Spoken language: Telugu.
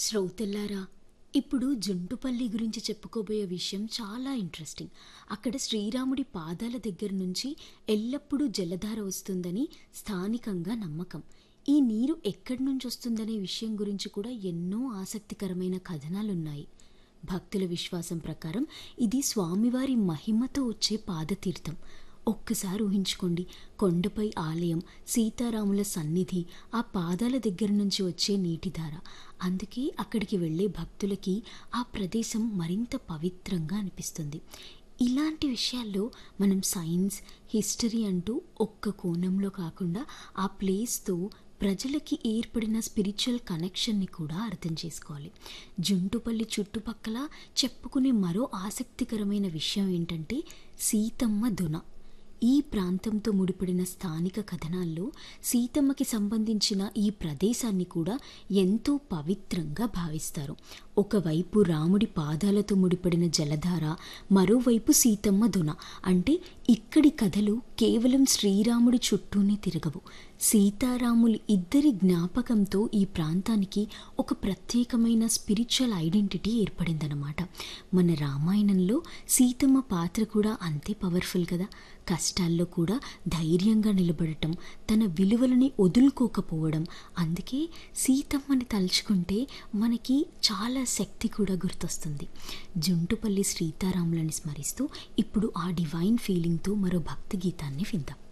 శ్రోతల్లారా ఇప్పుడు జుంటుపల్లి గురించి చెప్పుకోబోయే విషయం చాలా ఇంట్రెస్టింగ్ అక్కడ శ్రీరాముడి పాదాల దగ్గర నుంచి ఎల్లప్పుడూ జలధార వస్తుందని స్థానికంగా నమ్మకం ఈ నీరు ఎక్కడి నుంచి వస్తుందనే విషయం గురించి కూడా ఎన్నో ఆసక్తికరమైన కథనాలున్నాయి భక్తుల విశ్వాసం ప్రకారం ఇది స్వామివారి మహిమతో వచ్చే పాదతీర్థం ఒక్కసారి ఊహించుకోండి కొండపై ఆలయం సీతారాముల సన్నిధి ఆ పాదాల దగ్గర నుంచి వచ్చే నీటిధార అందుకే అక్కడికి వెళ్ళే భక్తులకి ఆ ప్రదేశం మరింత పవిత్రంగా అనిపిస్తుంది ఇలాంటి విషయాల్లో మనం సైన్స్ హిస్టరీ అంటూ ఒక్క కోణంలో కాకుండా ఆ ప్లేస్తో ప్రజలకి ఏర్పడిన స్పిరిచువల్ కనెక్షన్ని కూడా అర్థం చేసుకోవాలి జుంటుపల్లి చుట్టుపక్కల చెప్పుకునే మరో ఆసక్తికరమైన విషయం ఏంటంటే సీతమ్మ దున ఈ ప్రాంతంతో ముడిపడిన స్థానిక కథనాల్లో సీతమ్మకి సంబంధించిన ఈ ప్రదేశాన్ని కూడా ఎంతో పవిత్రంగా భావిస్తారు ఒకవైపు రాముడి పాదాలతో ముడిపడిన జలధార మరోవైపు సీతమ్మ దున అంటే ఇక్కడి కథలు కేవలం శ్రీరాముడి చుట్టూనే తిరగవు సీతారాములు ఇద్దరి జ్ఞాపకంతో ఈ ప్రాంతానికి ఒక ప్రత్యేకమైన స్పిరిచువల్ ఐడెంటిటీ ఏర్పడిందనమాట మన రామాయణంలో సీతమ్మ పాత్ర కూడా అంతే పవర్ఫుల్ కదా కష్టాల్లో కూడా ధైర్యంగా నిలబడటం తన విలువలని వదులుకోకపోవడం అందుకే సీతమ్మని తలుచుకుంటే మనకి చాలా శక్తి కూడా గుర్తొస్తుంది జుంటుపల్లి సీతారాములని స్మరిస్తూ ఇప్పుడు ఆ డివైన్ ఫీలింగ్తో మరో భక్తి గీతాన్ని విందాం